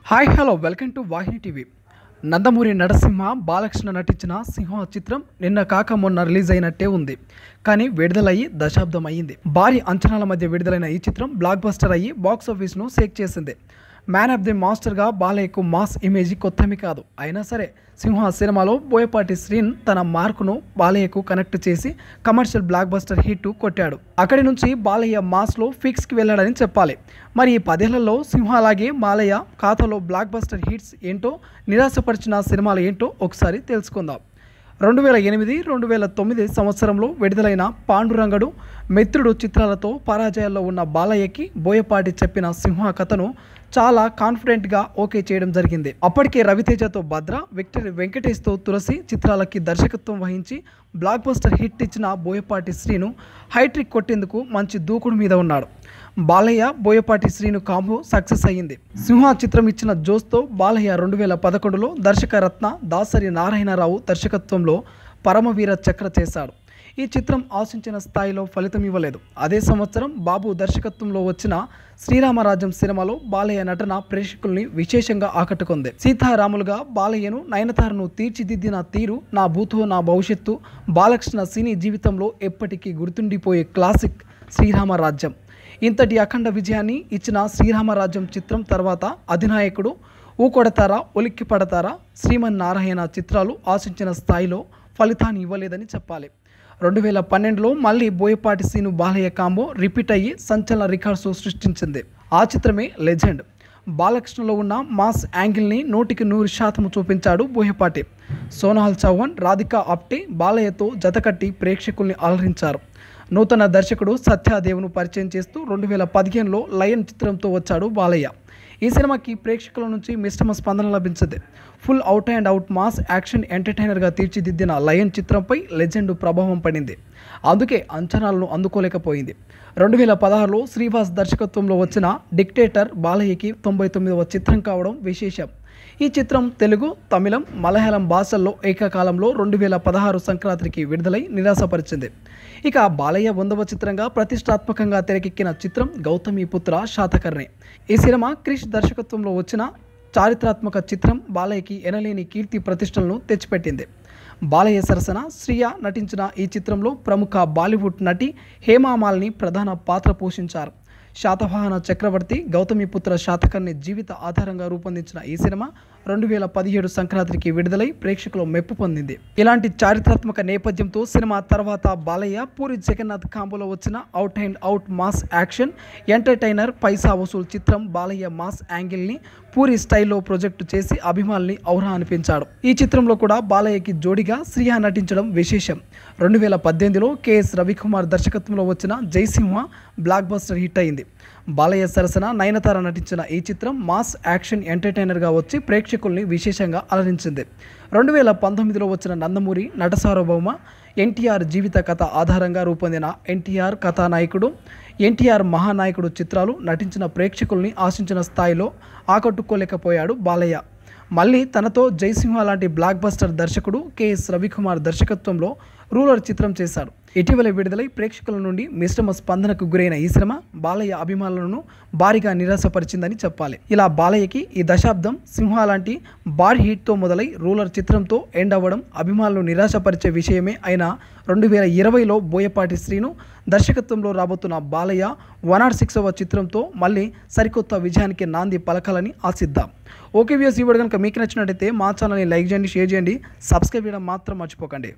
hi hello welcome to Vahini TV Nandamuri Narasimha Balakrishna నటించిన సింహ చిత్రం నిన్న కాక మొన్న రిలీజ్ అయినట్టే ఉంది కానీ విడుదలయ్యి దశాబ్దం అయ్యింది భారీ అంచనాల మధ్య విడుదలైన ఈ చిత్రం బ్లాక్ బస్టర్ అయ్యి బాక్స్ ఆఫీస్ను షేక్ చేసింది మ్యాన్ ఆఫ్ ది మాస్టర్గా బాలయ్యకు మాస్ ఇమేజ్ కొత్తమి కాదు అయినా సరే సింహ సినిమాలో బోయపాటి శ్రీన్ తన మార్కును బాలయ్యకు కనెక్ట్ చేసి కమర్షియల్ బ్లాక్ బస్టర్ హిట్ కొట్టాడు అక్కడి నుంచి బాలయ్య మాస్లో ఫిక్స్కి వెళ్ళాడని చెప్పాలి మరి ఈ పదేళ్లలో సింహ అలాగే బాలయ్య ఖాతాలో బ్లాక్ బస్టర్ హిట్స్ ఏంటో నిరాశపరిచిన సినిమాలు ఏంటో ఒకసారి తెలుసుకుందాం రెండు వేల ఎనిమిది రెండు వేల తొమ్మిది సంవత్సరంలో విడుదలైన పాండురంగడు మిత్రుడు చిత్రాలతో పరాజయాల్లో ఉన్న బాలయ్యకి బోయపాటి చెప్పిన సింహ కథను చాలా కాన్ఫిడెంట్గా ఓకే చేయడం జరిగింది అప్పటికే రవితేజతో భద్ర విక్టరీ వెంకటేష్తో తులసి చిత్రాలకి దర్శకత్వం వహించి బ్లాక్ బస్టర్ హిట్ ఇచ్చిన బోయపాటి శ్రీను హైట్రిక్ కొట్టేందుకు మంచి దూకుడు మీద ఉన్నాడు బాలయ్య బోయపాటి శ్రీను కాంబో సక్సెస్ అయ్యింది సింహ చిత్రం ఇచ్చిన జోస్తో బాలయ్య రెండు వేల పదకొండులో దర్శకరత్న దాసరి నారాయణరావు దర్శకత్వంలో పరమవీర చక్ర చేశాడు ఈ చిత్రం ఆశించిన స్థాయిలో ఫలితం ఇవ్వలేదు అదే సంవత్సరం బాబు దర్శకత్వంలో వచ్చిన శ్రీరామరాజ్యం సినిమాలో బాలయ్య నటన ప్రేక్షకుల్ని విశేషంగా ఆకట్టుకుంది సీతారాములుగా బాలయ్యను నయనతారను తీర్చిదిద్దిన తీరు నా భూతో నా భవిష్యత్తు బాలకృష్ణ సినీ జీవితంలో ఎప్పటికీ గుర్తుండిపోయే క్లాసిక్ శ్రీరామరాజ్యం ఇంతటి అఖండ విజయాన్ని ఇచ్చిన శ్రీరామరాజ్యం చిత్రం తర్వాత అధినాయకుడు ఊకొడతారా ఉలిక్కి పడతారా శ్రీమన్నారాయణ చిత్రాలు ఆశించిన స్థాయిలో ఫలితాన్ని ఇవ్వలేదని చెప్పాలి రెండు వేల పన్నెండులో మళ్ళీ బోయపాటి సీను బాలయ్య కాంబో రిపీట్ అయ్యి సంచలన రికార్డ్స్ సృష్టించింది ఆ చిత్రమే లెజెండ్ బాలకృష్ణలో ఉన్న మాస్ యాంగిల్ని నూటికి నూరు శాతం చూపించాడు బోయపాటి సోనాల్ చౌహాన్ రాధికా ఆప్టే బాలయ్యతో జతకట్టి ప్రేక్షకుల్ని అలరించారు నూతన దర్శకుడు సత్యాదేవ్ను పరిచయం చేస్తూ రెండు వేల పదిహేనులో లయన్ చిత్రంతో వచ్చాడు బాలయ్య ఈ సినిమాకి ప్రేక్షకుల నుంచి మిశ్రమ స్పందన లభించింది full out and out mass action ఎంటర్టైనర్గా తీర్చిదిద్దిన లయన్ చిత్రంపై లెజెండ్ ప్రభావం పడింది అందుకే అంచనాలను అందుకోలేకపోయింది రెండు వేల పదహారులో శ్రీవాస్ దర్శకత్వంలో వచ్చిన డిక్టేటర్ బాలయ్యకి తొంభై తొమ్మిదవ చిత్రం కావడం విశేషం ఈ చిత్రం తెలుగు తమిళం మలయాళం భాషల్లో ఏకకాలంలో రెండు వేల పదహారు సంక్రాంతికి విడుదలై నిరాశపరిచింది ఇక బాలయ్య వందవ చిత్రంగా ప్రతిష్టాత్మకంగా తెరకెక్కిన చిత్రం గౌతమి పుత్ర శాతకర్ణి ఈ సినిమా క్రిష్ దర్శకత్వంలో వచ్చిన చారిత్రాత్మక చిత్రం బాలయ్యకి ఎనలేని కీర్తి ప్రతిష్టలను తెచ్చిపెట్టింది బాలయ్య సరసన శ్రియ నటించిన ఈ చిత్రంలో ప్రముఖ బాలీవుడ్ నటి హేమామాలిని ప్రధాన పాత్ర పోషించారు శాతవాహన చక్రవర్తి గౌతమిపుత్ర శాతకర్ణి జీవిత ఆధారంగా రూపొందించిన ఈ సినిమా రెండు వేల పదిహేడు సంక్రాంతికి విడుదలై ప్రేక్షకులు మెప్పు పొందింది ఇలాంటి చారిత్రాత్మక నేపథ్యంతో సినిమా తర్వాత బాలయ్య పూరి జగన్నాథ్ కాంబోలో వచ్చిన out and out mass action entertainer Paisa Vasool చిత్రం బాలయ్య మాస్ యాంగిల్ని పూరి స్టైల్లో ప్రొజెక్టు చేసి అభిమానుల్ని ఔరా అనిపించాడు ఈ చిత్రంలో కూడా బాలయ్యకి జోడిగా శ్రీయా నటించడం విశేషం రెండు వేల పద్దెనిమిదిలో కెఎస్ రవికుమార్ దర్శకత్వంలో వచ్చిన జైసింహ బ్లాక్ బస్టర్ హిట్ అయింది బాలయ్య సరసన నయనతార నటించిన ఈ చిత్రం మాస్ యాక్షన్ ఎంటర్టైనర్గా వచ్చి ప్రేక్షకుల్ని విశేషంగా అలరించింది రెండు వేల పంతొమ్మిదిలో వచ్చిన నందమూరి నటసార్వభౌమ ఎన్టీఆర్ జీవిత కథ ఆధారంగా రూపొందిన ఎన్టీఆర్ కథానాయకుడు ఎన్టీఆర్ మహానాయకుడు చిత్రాలు నటించిన ప్రేక్షకుల్ని ఆశించిన స్థాయిలో ఆకట్టుకోలేకపోయాడు బాలయ్య మళ్ళీ తనతో జైసింహ లాంటి బ్లాక్ బస్టర్ దర్శకుడు కెఎస్ రవికుమార్ దర్శకత్వంలో రూలర్ చిత్రం చేశాడు ఇటీవల విడుదలై ప్రేక్షకుల నుండి మిశ్రమ స్పందనకు గురైన ఈ సినిమా బాలయ్య అభిమానులను భారీగా నిరాశపరిచిందని చెప్పాలి ఇలా బాలయ్యకి ఈ దశాబ్దం సింహ లాంటి భారీ హిట్తో మొదలై రూలర్ చిత్రంతో ఎండ్ అవ్వడం అభిమానులు నిరాశపరిచే విషయమే అయినా రెండు వేల ఇరవైలో బోయపాటి శ్రీను దర్శకత్వంలో రాబోతున్న బాలయ్య వన్ ఆర్ సిక్స్వ చిత్రంతో మళ్ళీ సరికొత్త విజయానికి నాంది పలకాలని ఆశిద్దాం ఓకే వ్యూస్ ఈ వీడియో కనుక మీకు నచ్చినట్టయితే మా ఛానల్ని లైక్ చేయండి షేర్ చేయండి సబ్స్క్రైబ్ చేయడం మాత్రం మర్చిపోకండి